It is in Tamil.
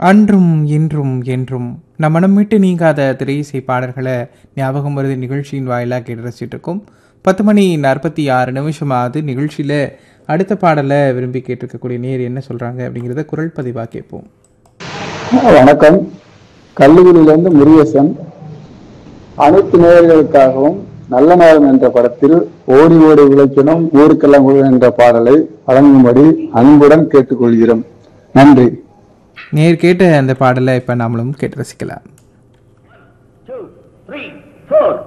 அன்றும் இன்றும் என்றும் நம் மனம் விட்டு நீங்காத திரையிசை பாடல்களை ஞாபகம் வருது நிகழ்ச்சியின் வாயிலாக கேட்டு ரசிச்சுட்டு இருக்கோம் பத்து மணி நாற்பத்தி ஆறு நிமிஷம் ஆகுது நிகழ்ச்சியில் அடுத்த பாடலை விரும்பி கேட்டிருக்கக்கூடிய நேர் என்ன சொல்கிறாங்க அப்படிங்கிறத குரல் பதிவாக கேட்போம் வணக்கம் கல்லூரியிலிருந்து முருகேசன் அனைத்து நேயர்களுக்காகவும் நல்ல நேரம் என்ற படத்தில் ஓடி ஓடி உழைக்கணும் ஊருக்கெல்லாம் உழ என்ற பாடலை வழங்கும்படி அன்புடன் கேட்டுக்கொள்கிறோம் நன்றி நேர் கேட்ட அந்த பாடலை இப்போ நாமளும் கேட்டு ரசிக்கலாம் two, three, four.